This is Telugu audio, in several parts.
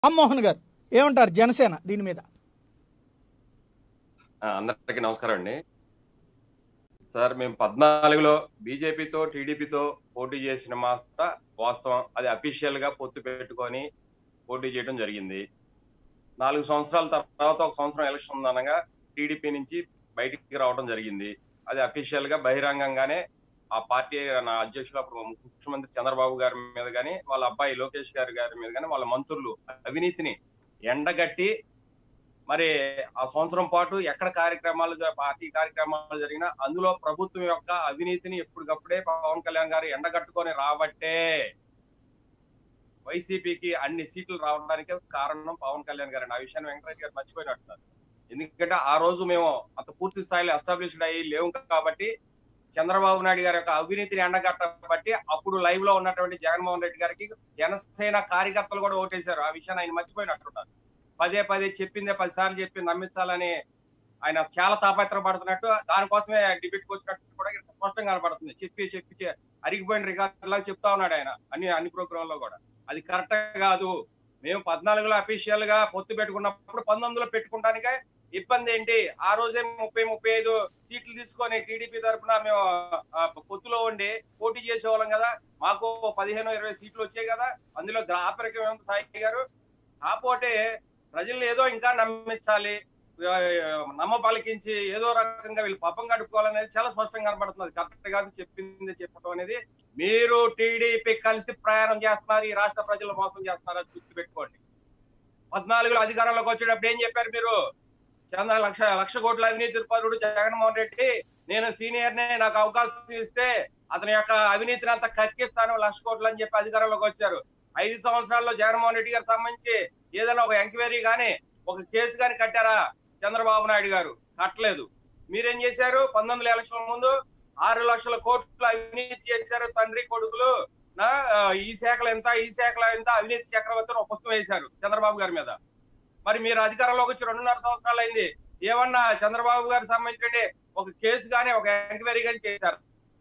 రామ్మోహన్ గారు ఏమంటారు జనసేన దీని మీద ఆ, అందరికీ నమస్కారం అండి సార్ మేము పద్నాలుగులో బీజేపీతో టీడీపీతో పోటీ చేసిన మాట వాస్తవం అది అఫీషియల్ గా పొత్తు పెట్టుకొని పోటీ చేయడం జరిగింది నాలుగు సంవత్సరాల తర్వాత ఒక సంవత్సరం ఎలక్షన్ ఉందనగా టీడీపీ నుంచి బయటికి రావడం జరిగింది అది అఫీషియల్ గా బహిరంగంగానే ఆ పార్టీ నా అధ్యక్షులు అప్పుడు ముఖ్యమంత్రి చంద్రబాబు గారి మీద కానీ వాళ్ళ అబ్బాయి లోకేష్ గారి గారి మీద కానీ వాళ్ళ మంత్రులు అవినీతిని ఎండగట్టి మరి ఆ సంవత్సరం పాటు ఎక్కడ కార్యక్రమాలు జ- పార్టీ కార్యక్రమాలు జరిగినా అందులో ప్రభుత్వం యొక్క అవినీతిని ఎప్పటికప్పుడే పవన్ కళ్యాణ్ గారు ఎండగట్టుకొని రాబట్టే వైసీపీకి అన్ని సీట్లు రావడానికి కారణం పవన్ కళ్యాణ్ గారు ఆ విషయాన్ని వెంకటరెడ్డి గారు మర్చిపోయినట్టున్నారు ఎందుకంటే ఆ రోజు మేము అంత పూర్తి స్థాయిలో ఎస్టాబ్లిష్డ్ అయ్యి లేవు కాబట్టి చంద్రబాబు నాయుడు గారి యొక్క అవినీతిని ఎండగట్టబట్టి అప్పుడు లైవ్ లో ఉన్నటువంటి జగన్మోహన్ రెడ్డి గారికి జనసేన కార్యకర్తలు కూడా ఓటేశారు ఆ విషయాన్ని ఆయన మర్చిపోయినట్టున్నారు పదే పదే చెప్పిందే పదిసార్లు చెప్పి నమ్మించాలని ఆయన చాలా తాపత్రపడుతున్నట్టు దానికోసమే డిబేట్ వచ్చినట్టు కూడా ఇక్కడ స్పష్టంగా కనపడుతుంది చెప్పి చెప్పి చె- అరిగిపోయిన రికార్డు లాగా చెప్తా ఉన్నాడు ఆయన అన్ని అన్ని ప్రోగ్రామ్ లో కూడా అది కరెక్ట్ కాదు మేము పద్నాలుగులో అఫీషియల్ గా పొత్తు పెట్టుకున్నప్పుడు పంతొమ్మిదిలో పెట్టుకుంటానికే ఇబ్బంది ఏంటి ఆ రోజే ముప్పై ముప్పై ఐదు సీట్లు తీసుకొని టీడీపీ తరఫున మేము ఆ, పొత్తులో ఉండి పోటీ చేసేవాళ్ళం కదా మాకు పదిహేను ఇరవై సీట్లు వచ్చాయి కదా అందులో దాపరికం ఏముంది సాయి గారు కాకపోతే ప్రజలు ఏదో ఇంకా నమ్మించాలి ఆ, నమ్మ పలికించి ఏదో రకంగా వీళ్ళు పాపం గడుపుకోవాలనేది చాలా స్పష్టంగా కనబడుతుంది కరెక్ట్ కాదు చెప్పింది చెప్పడం అనేది మీరు టీడీపీ కలిసి ప్రయాణం చేస్తున్నారు ఈ రాష్ట్ర ప్రజలు మోసం చేస్తున్నారు అది గుర్తు పెట్టుకోండి పద్నాలుగులో అధికారంలోకి వచ్చేటప్పుడు ఏం చెప్పారు మీరు చంద్ర లక్ష లక్ష కోట్ల అవినీతి పరుడు జగన్మోహన్ రెడ్డి నేను సీనియర్ నే నాకు అవకాశం ఇస్తే అతని యొక్క అవినీతిని అంతా కక్కిస్తాను లక్ష కోట్లు అని చెప్పి అధికారంలోకి వచ్చారు ఐదు సంవత్సరాల్లో జగన్మోహన్ రెడ్డి గారికి సంబంధించి ఏదైనా ఒక ఎంక్వైరీ గానీ ఒక కేసు గాని కట్టారా చంద్రబాబు నాయుడు గారు కట్టలేదు మీరేం చేశారు పంతొమ్మిది ఎలక్షన్ ముందు ఆరు లక్షల కోట్ల అవినీతి చేశారు తండ్రి కొడుకులు నా ఆ, ఈ శాఖలు ఎంత ఈ శాఖలు ఎంత అవినీతి చక్రవర్తిని ఒక పుస్తకం వేశారు చంద్రబాబు గారి మీద మరి మీరు అధికారంలోకి వచ్చి రెండున్నర సంవత్సరాలు అయింది ఏమన్నా చంద్రబాబు గారికి సంబంధించి ఒక కేసు గానీ ఒక ఎంక్వైరీ గానీ చేశారు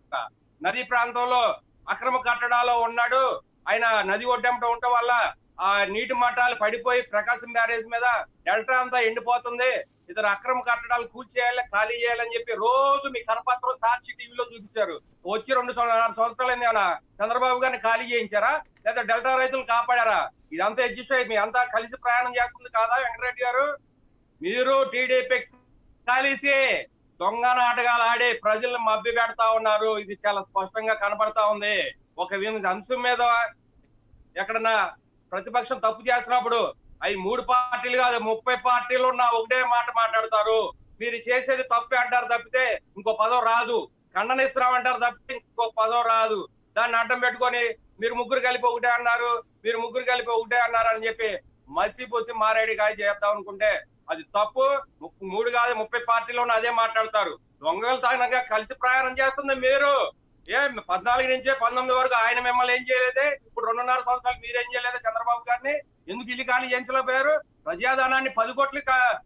నదీ ప్రాంతంలో అక్రమ కట్టడాలో ఉన్నాడు ఆయన నది ఒడ్డంట ఉండటం వల్ల ఆ నీటి మట్టాలు పడిపోయి ప్రకాశం బ్యారేజ్ మీద డెల్టా అంతా ఎండిపోతుంది ఇతర అక్రమ కట్టడాలు కూల్చేయాలి ఖాళీ చేయాలని చెప్పి రోజు మీ కరపత్రం సాక్షి టీవీలో చూపించారు వచ్చి రెండు సంవత్సరాలు సంవత్సరాలు అయింది ఏమన్నా చంద్రబాబు గారిని ఖాళీ చేయించారా లేదా డెల్టా రైతులు కాపాడారా ఇదంతా ఎడ్జిస్ట్ మీ అంతా కలిసి ప్రయాణం చేస్తుంది కాదా వెంకటరెడ్డి గారు మీరు టీడీపీ కలిసి దొంగ నాటకాలు ఆడి ప్రజలను మభ్య పెడతా ఉన్నారు ఇది చాలా స్పష్టంగా కనపడతా ఉంది ఒక విన- అంశం మీద ఎక్కడన్నా ప్రతిపక్షం తప్పు చేసినప్పుడు అవి మూడు పార్టీలు కాదు ముప్పై పార్టీలు ఉన్న ఒకటే మాట మాట్లాడతారు మీరు చేసేది తప్పే అంటారు తప్పితే ఇంకో పదం రాదు ఖండనిస్తున్నాం అంటారు తప్పితే ఇంకో పదం రాదు దాన్ని అడ్డం పెట్టుకొని మీరు ముగ్గురు కలిపి ఒకటే అన్నారు మీరు ముగ్గురు కలిపి ఒకటే అన్నారు అని చెప్పి మసి పూసి మారేడి కాయ చేద్దాం అనుకుంటే అది తప్పు ము- మూడు కాదు ముప్పై పార్టీలు ఉన్న అదే మాట్లాడతారు దొంగలు తాగినాక కలిసి ప్రయాణం చేస్తుంది మీరు ఏ పద్నాలుగు నుంచే పంతొమ్మిది వరకు ఆయన మిమ్మల్ని ఏం చేయలేదే ఇప్పుడు రెండున్నర సంవత్సరాలు మీరేం చేయలేదే చంద్రబాబు గారిని ఎందుకు ఇల్లు ఖాళీ చేయించలేకపోయారు ప్రజాధనాన్ని పది కోట్లు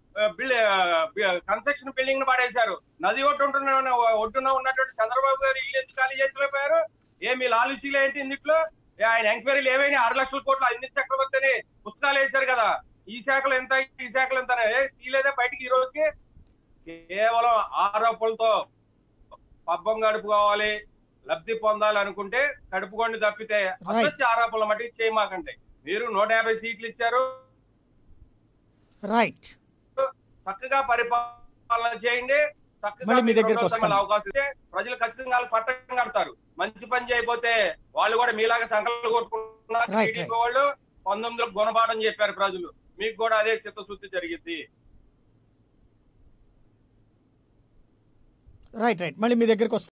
కన్స్ట్రక్షన్ బిల్డింగ్ ను పడేశారు నది ఒడ్డు ఉంటున్న ఒడ్డున ఉన్నటువంటి చంద్రబాబు గారు ఇల్లు ఎందుకు ఖాళీ చేయించలేకపోయారు ఏ మీ లాలుచీలు ఏంటి ఇందుట్లో ఏ ఆయన ఎంక్వైరీలు ఏమైనా ఆరు లక్షల కోట్లు అన్ని చక్రవర్తి అని పుస్తకాలు వేశారు కదా ఈ శాఖలు ఎంత ఈ శాఖలు ఎంత అని. ఏ తీలేదే బయటికి ఈ రోజుకి కేవలం ఆరోపణలతో పబ్బం గడుపుకోవాలి లబ్ధి పొందాలి అనుకుంటే కడుపుకోండి తప్పితే అసత్య ఆరోపణలు మటుకు చేయమాకండి మీరు నూట యాభై సీట్లు ఇచ్చారు రైట్ చక్కగా పరిపాలన చేయండి చక్కగా మళ్ళీ మీ మీకు దగ్గరికి రెండో వస్తాను. అవకాశం ఇస్తే ప్రజలు ఖచ్చితంగా వాళ్ళకి పట్టం కడతారు మంచి పని చేయకపోతే వాళ్ళు కూడా మీలాగా సంకల్పం కొట్టుకుంటున్నారు Right, TDP right. వాళ్ళు పంతొమ్మిదిలో గుణపాఠం చెప్పారు ప్రజలు మీకు కూడా అదే చిత్తశుద్ధి జరిగింది రైట్ రైట్ మళ్ళీ మీ దగ్గరికి వస్తాను